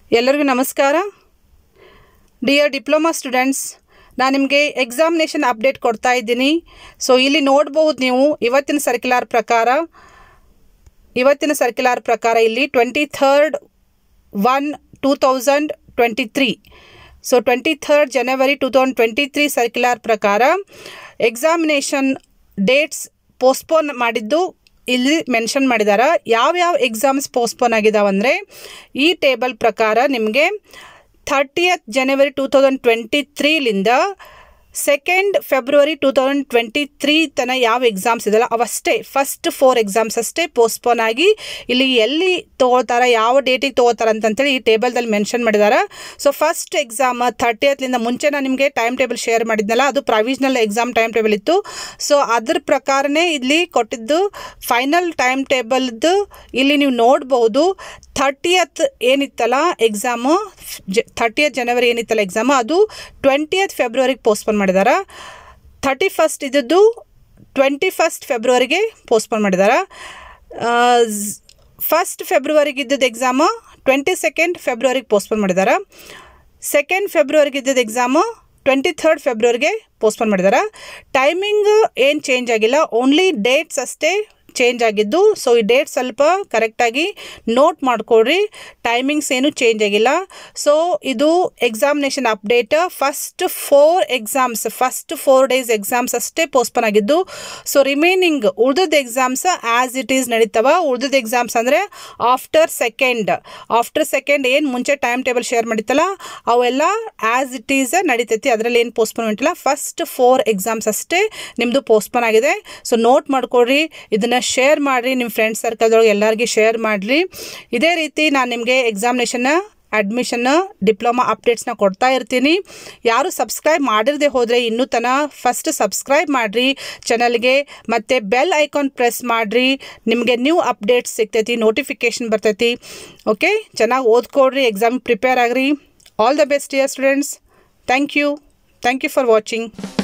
ಎಲ್ಲರಿಗೂ ನಮಸ್ಕಾರ dear diploma students ನಾನು ನಿಮಗೆ ಎಕ್ಸಾಮಿನೇಷನ್ ಅಪ್ಡೇಟ್ ಕೊಡ್ತಾ ಇದ್ದೀನಿ ಸೊ ಇಲ್ಲಿ ನೋಡ್ಬೋದು ನೀವು ಇವತ್ತಿನ ಸರ್ಕ್ಯುಲಾರ್ ಪ್ರಕಾರ ಇವತ್ತಿನ ಸರ್ಕ್ಯುಲಾರ್ ಪ್ರಕಾರ ಇಲ್ಲಿ twenty third one two thousand twenty three so twenty third January two thousand twenty three circular ಪ್ರಕಾರ ಎಕ್ಸಾಮಿನೇಷನ್ ಡೇಟ್ಸ್ ಪೋಸ್ಟ್ಪೋನ್ ಮಾಡಿದ್ದು ಇಲ್ಲಿ ಮೆನ್ಷನ್ ಮಾಡಿದ್ದಾರೆ ಯಾವ್ಯಾವ ಎಕ್ಸಾಮ್ಸ್ ಪೋಸ್ಟ್ಪೋನ್ ಆಗಿದಾವಂದರೆ ಈ ಟೇಬಲ್ ಪ್ರಕಾರ ನಿಮಗೆ thirtieth January two thousand twenty ತ್ರೀಲಿಂದ second February two thousand twenty three ತನ ಯಾವ ಎಕ್ಸಾಮ್ಸ್ ಇದೆಯಲ್ಲ ಅವಷ್ಟೇ ಫಸ್ಟ್ ಫೋರ್ ಎಕ್ಸಾಮ್ಸ್ ಅಷ್ಟೇ ಪೋಸ್ಟ್ಪೋನ್ ಆಗಿ ಇಲ್ಲಿ ಎಲ್ಲಿ ತೊಗೊಳ್ತಾರೆ ಯಾವ ಡೇಟಿಗೆ ತೊಗೋತಾರೆ ಅಂತಂತೇಳಿ ಈ ಟೇಬಲ್ದಲ್ಲಿ ಮೆನ್ಷನ್ ಮಾಡಿದ್ದಾರೆ ಸೊ ಫಸ್ಟ್ ಎಕ್ಸಾಮ್ ಥರ್ಟಿಯತ್ಲಿಂದ ಮುಂಚೆ ನಾನು ನಿಮಗೆ ಟೈಮ್ ಟೇಬಲ್ ಶೇರ್ ಮಾಡಿದ್ನಲ್ಲ ಅದು ಪ್ರಾವಿಷನಲ್ ಎಕ್ಸಾಮ್ ಟೈಮ್ ಟೇಬಲ್ ಇತ್ತು ಸೊ ಅದ್ರ ಪ್ರಕಾರನೇ ಇಲ್ಲಿ ಕೊಟ್ಟಿದ್ದು ಫೈನಲ್ ಟೈಮ್ ಟೇಬಲ್ದು ಇಲ್ಲಿ ನೀವು ನೋಡ್ಬೋದು ಥರ್ಟಿಯತ್ ಏನಿತ್ತಲ್ಲ ಎಕ್ಸಾಮು ಜ ಥರ್ಟಿಯತ್ ಜನವರಿ ಏನಿತ್ತಲ್ಲ ಎಕ್ಸಾಮು ಅದು ಟ್ವೆಂಟಿಯತ್ ಫೆಬ್ರವರಿಗೆ ಪೋಸ್ಟ್ಪೋನ್ ಮಾಡಿದ್ದಾರೆ ಥರ್ಟಿ ಫಸ್ಟ್ ಇದ್ದದ್ದು ಟ್ವೆಂಟಿ ಫಸ್ಟ್ ಫೆಬ್ರವರಿಗೆ ಪೋಸ್ಟ್ಪೋನ್ ಮಾಡಿದ್ದಾರೆ ಫಸ್ಟ್ ಫೆಬ್ರವರಿಗೆ ಇದ್ದದ್ದು ಎಕ್ಸಾಮು ಟ್ವೆಂಟಿ ಸೆಕೆಂಡ್ ಫೆಬ್ರವರಿಗೆ ಪೋಸ್ಟ್ಪೋನ್ ಮಾಡಿದ್ದಾರೆ ಸೆಕೆಂಡ್ ಫೆಬ್ರವರಿಗೆ ಇದ್ದದ್ದು ಎಕ್ಸಾಮು ಟ್ವೆಂಟಿ ಥರ್ಡ್ ಫೆಬ್ರವರಿಗೆ ಪೋಸ್ಟ್ಪೋನ್ ಮಾಡಿದ್ದಾರೆ ಟೈಮಿಂಗ್ ಏನು ಚೇಂಜ್ ಆಗಿಲ್ಲ ಓನ್ಲಿ ಡೇಟ್ಸ್ ಅಷ್ಟೇ ಚೇಂಜ್ ಆಗಿದ್ದು ಸೊ ಈ ಡೇಟ್ ಸ್ವಲ್ಪ ಕರೆಕ್ಟಾಗಿ ನೋಟ್ ಮಾಡ್ಕೊಳ್ರಿ ಟೈಮಿಂಗ್ಸ್ ಏನು ಚೇಂಜ್ ಆಗಿಲ್ಲ ಸೊ ಇದು examination update first four exams first four days exams ಅಷ್ಟೇ ಪೋಸ್ಟ್ಪೋನ್ ಆಗಿದ್ದು ಸೊ ರಿಮೈನಿಂಗ್ ಉಳ್ದದ ಎಕ್ಸಾಮ್ಸ್ ಆ್ಯಸ್ ಇಟ್ ಈಸ್ ನಡೀತವ ಉಳ್ದದ ಎಕ್ಸಾಮ್ಸ್ ಅಂದರೆ ಆಫ್ಟರ್ ಸೆಕೆಂಡ್ ಆಫ್ಟರ್ ಸೆಕೆಂಡ್ ಏನು ಮುಂಚೆ ಟೈಮ್ ಟೇಬಲ್ ಶೇರ್ ಮಾಡಿತ್ತಲ್ಲ ಅವೆಲ್ಲ ಆ್ಯಸ್ ಇಟ್ ಈಸ್ ನಡೀತೈತಿ ಅದರಲ್ಲಿ ಏನು ಪೋಸ್ಟ್ಪೋನ್ಮೆಂಟ್ ಇಲ್ಲ ಫಸ್ಟ್ ಫೋರ್ ಎಕ್ಸಾಮ್ಸ್ ಅಷ್ಟೇ ನಿಮ್ಮದು ಪೋಸ್ಟ್ಪೋನ್ ಆಗಿದೆ ಸೊ ನೋಟ್ ಮಾಡ್ಕೊಳ್ರಿ ಇದನ್ನು ಶೇರ್ ಮಾಡಿರಿ ನಿಮ್ಮ ಫ್ರೆಂಡ್ಸ್ ಸರ್ಕಲ್ದೊಳಗೆ ಎಲ್ಲರಿಗೆ ಶೇರ್ ಮಾಡಿರಿ ಇದೇ ರೀತಿ ನಾನು ನಿಮಗೆ ಎಕ್ಸಾಮಿನೇಷನ್ನ ಅಡ್ಮಿಷನ್ ಡಿಪ್ಲೊಮಾ ಅಪ್ಡೇಟ್ಸ್ನ ಕೊಡ್ತಾ ಇರ್ತೀನಿ ಯಾರು ಸಬ್ಸ್ಕ್ರೈಬ್ ಮಾಡಿರದೆ ಹೋದರೆ ಇನ್ನೂ ತನ ಫಸ್ಟ್ ಸಬ್ಸ್ಕ್ರೈಬ್ ಮಾಡಿರಿ ಚಾನಲ್ಗೆ ಮತ್ತು ಬೆಲ್ ಐಕಾನ್ ಪ್ರೆಸ್ ಮಾಡಿರಿ ನಿಮಗೆ ನ್ಯೂ ಅಪ್ಡೇಟ್ಸ್ ಸಿಗ್ತೈತಿ ನೋಟಿಫಿಕೇಷನ್ ಬರ್ತೈತಿ ಓಕೆ ಚೆನ್ನಾಗಿ ಓದ್ಕೊಡ್ರಿ ಎಕ್ಸಾಮ್ ಪ್ರಿಪೇರ್ ಆಗ್ರಿ all the best year students thank you thank you for watching